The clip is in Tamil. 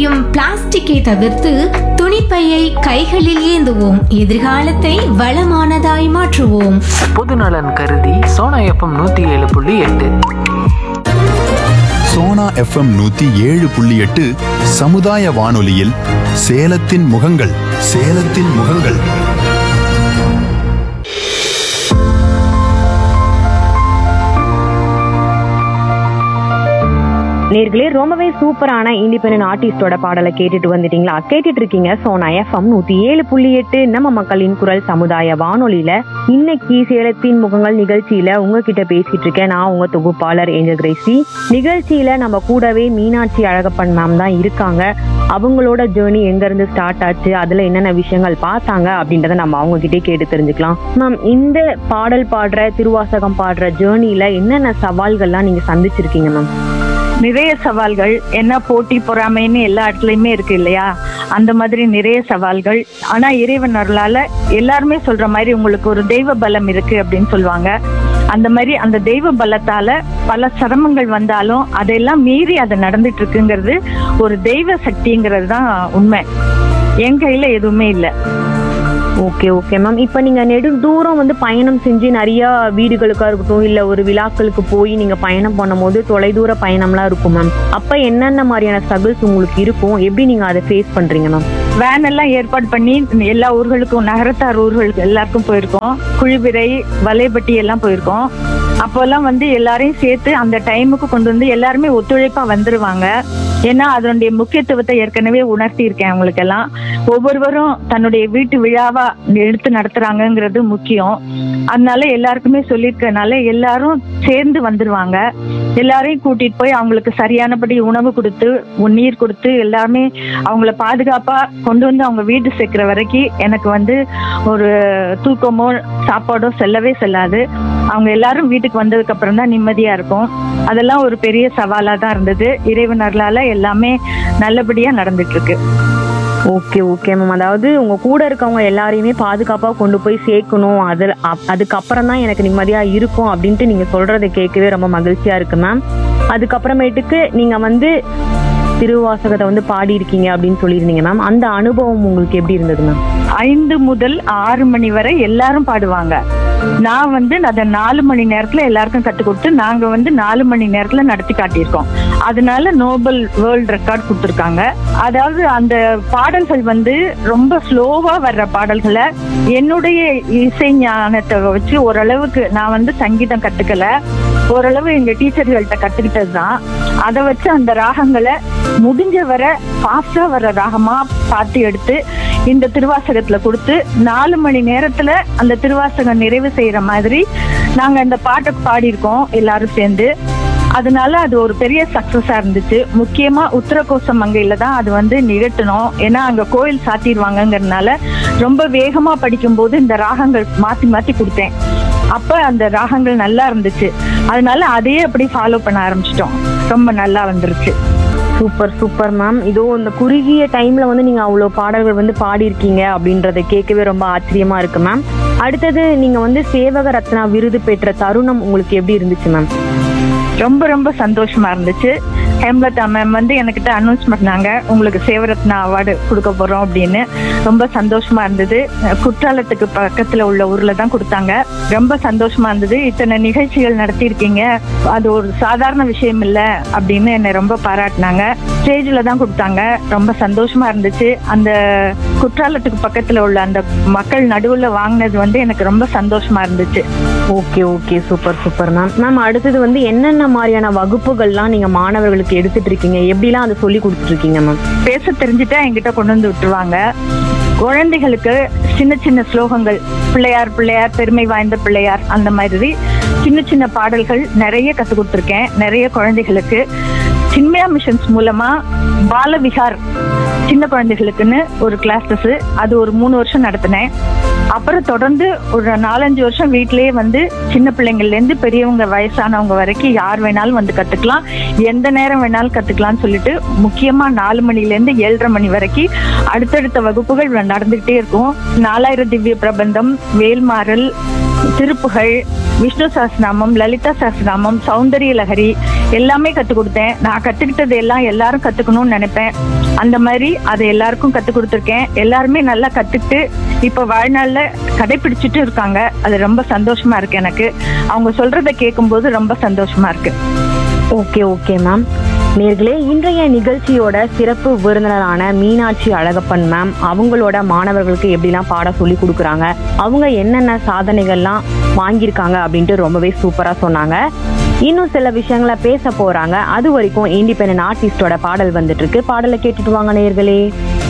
எரியும் பிளாஸ்டிக்கை தவிர்த்து துணிப்பையை கைகளில் ஏந்துவோம் எதிர்காலத்தை வளமானதாய் மாற்றுவோம் பொதுநலன் கருதி சோனா எஃப்எம் நூற்றி ஏழு புள்ளி எட்டு சோனா எஃப்எம் நூத்தி ஏழு புள்ளி எட்டு சமுதாய வானொலியில் சேலத்தின் முகங்கள் சேலத்தின் முகங்கள் நேர்களே ரொம்பவே சூப்பரான இண்டிபெண்டன்ட் ஆர்டிஸ்டோட பாடலை கேட்டுட்டு வந்துட்டீங்களா கேட்டுட்டு இருக்கீங்க சோனா எஃப்எம் நூத்தி ஏழு புள்ளி எட்டு நம்ம மக்களின் குரல் சமுதாய வானொலியில இன்னைக்கு சேலத்தின் முகங்கள் நிகழ்ச்சியில உங்ககிட்ட பேசிட்டு இருக்கேன் நான் உங்க தொகுப்பாளர் ஏஞ்சல் கிரேசி நிகழ்ச்சியில நம்ம கூடவே மீனாட்சி அழகப்பன் மேம் தான் இருக்காங்க அவங்களோட ஜேர்னி எங்க இருந்து ஸ்டார்ட் ஆச்சு அதுல என்னென்ன விஷயங்கள் பார்த்தாங்க அப்படின்றத நம்ம அவங்க கிட்டே கேட்டு தெரிஞ்சுக்கலாம் மேம் இந்த பாடல் பாடுற திருவாசகம் பாடுற ஜேர்னில என்னென்ன சவால்கள்லாம் நீங்க சந்திச்சிருக்கீங்க மேம் நிறைய சவால்கள் என்ன போட்டி பொறாமைன்னு எல்லா இடத்துலயுமே இருக்கு இல்லையா அந்த மாதிரி நிறைய சவால்கள் ஆனா இறைவன் அருளால எல்லாருமே சொல்ற மாதிரி உங்களுக்கு ஒரு தெய்வ பலம் இருக்கு அப்படின்னு சொல்லுவாங்க அந்த மாதிரி அந்த தெய்வ பலத்தால பல சிரமங்கள் வந்தாலும் அதையெல்லாம் மீறி அது நடந்துட்டு இருக்குங்கிறது ஒரு தெய்வ சக்திங்கிறது தான் உண்மை என் கையில எதுவுமே இல்லை ஓகே ஓகே மேம் இப்போ நீங்க நெடு தூரம் வந்து பயணம் செஞ்சு நிறைய வீடுகளுக்கா இருக்கட்டும் இல்ல ஒரு விழாக்களுக்கு போய் நீங்க பயணம் பண்ணும்போது தொலைதூர பயணம்லாம் இருக்கும் மேம் அப்ப என்னென்ன மாதிரியான ஸ்ட்ரகிள்ஸ் உங்களுக்கு இருக்கும் எப்படி நீங்க அதை ஃபேஸ் பண்றீங்க மேம் வேன் எல்லாம் ஏற்பாடு பண்ணி எல்லா ஊர்களுக்கும் நகரத்தார் ஊர்களுக்கு எல்லாருக்கும் போயிருக்கோம் குழிவிரை வலைப்பட்டி எல்லாம் போயிருக்கோம் அப்போல்லாம் வந்து எல்லாரையும் சேர்த்து அந்த டைமுக்கு கொண்டு வந்து எல்லாருமே ஒத்துழைப்பா வந்துருவாங்க ஏன்னா அதனுடைய முக்கியத்துவத்தை ஏற்கனவே உணர்த்தி இருக்கேன் அவங்களுக்கு எல்லாம் ஒவ்வொருவரும் தன்னுடைய வீட்டு விழாவா எடுத்து நடத்துறாங்கங்கிறது முக்கியம் அதனால எல்லாருக்குமே சொல்லியிருக்கனால எல்லாரும் சேர்ந்து வந்துருவாங்க எல்லாரையும் கூட்டிட்டு போய் அவங்களுக்கு சரியானபடி உணவு கொடுத்து நீர் கொடுத்து எல்லாமே அவங்கள பாதுகாப்பா கொண்டு வந்து அவங்க வீடு சேர்க்கிற வரைக்கும் எனக்கு வந்து ஒரு தூக்கமோ சாப்பாடோ செல்லவே செல்லாது அவங்க எல்லாரும் வீட்டுக்கு வந்ததுக்கு அப்புறம் தான் நிம்மதியா இருக்கும் அதெல்லாம் ஒரு பெரிய சவாலா தான் இருந்தது இறைவன் அருளால எல்லாமே நல்லபடியா நடந்துட்டு இருக்கு ஓகே ஓகே மேம் அதாவது உங்க கூட இருக்கவங்க எல்லாரையுமே பாதுகாப்பா கொண்டு போய் சேர்க்கணும் அது அப்- அதுக்கப்புறம் தான் எனக்கு நிம்மதியா இருக்கும் அப்படின்ட்டு நீங்க சொல்றதை கேட்கவே ரொம்ப மகிழ்ச்சியா இருக்கு மேம் அதுக்கப்புறமேட்டுக்கு நீங்க வந்து திருவாசகத்தை வந்து பாடி இருக்கீங்க அப்படின்னு சொல்லியிருந்தீங்க மேம் அந்த அனுபவம் உங்களுக்கு எப்படி இருந்தது மேம் ஐந்து முதல் ஆறு மணி வரை எல்லாரும் பாடுவாங்க நான் வந்து அதை நாலு மணி நேரத்துல எல்லாருக்கும் கத்து கொடுத்து நாங்க வந்து நாலு மணி நேரத்துல நடத்தி காட்டியிருக்கோம் அதனால நோபல் வேர்ல்ட் ரெக்கார்ட் கொடுத்துருக்காங்க அதாவது அந்த பாடல்கள் வந்து ரொம்ப ஸ்லோவா வர்ற பாடல்களை என்னுடைய இசை ஞானத்தை வச்சு ஓரளவுக்கு நான் வந்து சங்கீதம் கத்துக்கல ஓரளவு எங்க டீச்சர்கள்ட்ட கத்துக்கிட்டது தான் அதை வச்சு அந்த ராகங்களை முடிஞ்ச வர ஃபாஸ்டா வர ராகமா பார்த்து எடுத்து இந்த திருவாசகத்துல கொடுத்து நாலு மணி நேரத்துல அந்த திருவாசகம் நிறைவு செய்யற மாதிரி நாங்க அந்த பாட்டை பாடியிருக்கோம் எல்லாரும் சேர்ந்து அதனால அது ஒரு பெரிய சக்சஸா இருந்துச்சு முக்கியமா உத்தரகோச மங்கையில தான் அது வந்து நிகட்டணும் ஏன்னா அங்க கோயில் சாத்திடுவாங்கங்கிறதுனால ரொம்ப வேகமா படிக்கும்போது இந்த ராகங்கள் மாத்தி மாத்தி கொடுத்தேன் அப்ப அந்த ராகங்கள் நல்லா இருந்துச்சு அதனால அதையே அப்படி ஃபாலோ பண்ண ஆரம்பிச்சிட்டோம் ரொம்ப நல்லா வந்துருச்சு சூப்பர் சூப்பர் மேம் இதோ இந்த குறுகிய டைம்ல வந்து நீங்க அவ்வளோ பாடல்கள் வந்து பாடியிருக்கீங்க அப்படின்றத கேட்கவே ரொம்ப ஆச்சரியமா இருக்கு மேம் அடுத்தது நீங்க வந்து சேவக ரத்னா விருது பெற்ற தருணம் உங்களுக்கு எப்படி இருந்துச்சு மேம் ரொம்ப ரொம்ப சந்தோஷமா இருந்துச்சு ஹேம்லதா மேம் வந்து என்கிட்ட அனௌன்ஸ் பண்ணாங்க உங்களுக்கு சேவரத்னா அவார்டு கொடுக்க போறோம் அப்படின்னு ரொம்ப சந்தோஷமா இருந்தது அஹ் குற்றாலத்துக்கு பக்கத்துல உள்ள ஊர்ல தான் கொடுத்தாங்க ரொம்ப சந்தோஷமா இருந்தது இத்தனை நிகழ்ச்சிகள் நடத்தியிருக்கீங்க அது ஒரு சாதாரண விஷயம் இல்ல அப்படின்னு என்னை ரொம்ப பாராட்டினாங்க ஸ்டேஜ்ல தான் கொடுத்தாங்க ரொம்ப சந்தோஷமா இருந்துச்சு அந்த குற்றாலத்துக்கு பக்கத்துல உள்ள அந்த மக்கள் நடுவுல வாங்கினது வந்து எனக்கு ரொம்ப சந்தோஷமா இருந்துச்சு okay okay super super ma'am ma'am அடுத்தது வந்து என்னென்ன மாதிரியான வகுப்புகள்லாம் நீங்க மாணவர்களுக்கு எடுத்துட்டு இருக்கீங்க எப்படிலாம் அதை சொல்லி கொடுத்துட்டு இருக்கீங்க மேம் பேச தெரிஞ்சுட்டா என்கிட்ட கொண்டு வந்து விட்டுருவாங்க குழந்தைகளுக்கு சின்ன சின்ன ஸ்லோகங்கள் பிள்ளையார் பிள்ளையார் பெருமை வாய்ந்த பிள்ளையார் அந்த மாதிரி சின்ன சின்ன பாடல்கள் நிறைய கத்து கொடுத்துருக்கேன் நிறைய குழந்தைகளுக்கு சின்மயா மிஷன்ஸ் மூலமா பாலவிகார் சின்ன குழந்தைகளுக்குன்னு ஒரு கிளாஸஸ் அது ஒரு மூணு வருஷம் நடத்தினேன் அப்புறம் தொடர்ந்து ஒரு நாலஞ்சு வருஷம் வீட்டிலேயே வந்து சின்ன பிள்ளைங்கள்ல இருந்து பெரியவங்க வயசானவங்க வரைக்கும் யார் வேணாலும் வந்து கத்துக்கலாம் எந்த நேரம் வேணாலும் கத்துக்கலாம்னு சொல்லிட்டு முக்கியமா நாலு மணில இருந்து ஏழரை மணி வரைக்கும் அடுத்தடுத்த வகுப்புகள் நடந்துகிட்டே இருக்கும் நாலாயிரம் திவ்ய பிரபந்தம் வேல்மாறல் திருப்புகள் விஷ்ணு சஹஸ்ரநாமம் லலிதா சஹஸ்ரநாமம் சௌந்தரிய லஹரி எல்லாமே கற்றுக் கொடுத்தேன் நான் கற்றுக்கிட்டது எல்லாம் எல்லாரும் கற்றுக்கணும்னு நினைப்பேன் அந்த மாதிரி அதை எல்லாருக்கும் கற்றுக் கொடுத்துருக்கேன் எல்லாருமே நல்லா கற்றுக்கிட்டு இப்போ வாழ்நாளில் கடைபிடிச்சிட்டு இருக்காங்க அது ரொம்ப சந்தோஷமா இருக்கு எனக்கு அவங்க சொல்றதை கேட்கும்போது ரொம்ப சந்தோஷமா இருக்கு ஓகே ஓகே மேம் நேர்களே இன்றைய நிகழ்ச்சியோட சிறப்பு விருந்தினரான மீனாட்சி அழகப்பன் மேம் அவங்களோட மாணவர்களுக்கு எப்படிலாம் பாடம் சொல்லி கொடுக்குறாங்க அவங்க என்னென்ன சாதனைகள்லாம் வாங்கியிருக்காங்க அப்படின்ட்டு ரொம்பவே சூப்பராக சொன்னாங்க இன்னும் சில விஷயங்களை பேச போறாங்க அது வரைக்கும் இண்டிபெண்டன்ட் ஆர்டிஸ்டோட பாடல் வந்துட்டு இருக்கு பாடலை கேட்டுட்டு வாங்க நேர்களே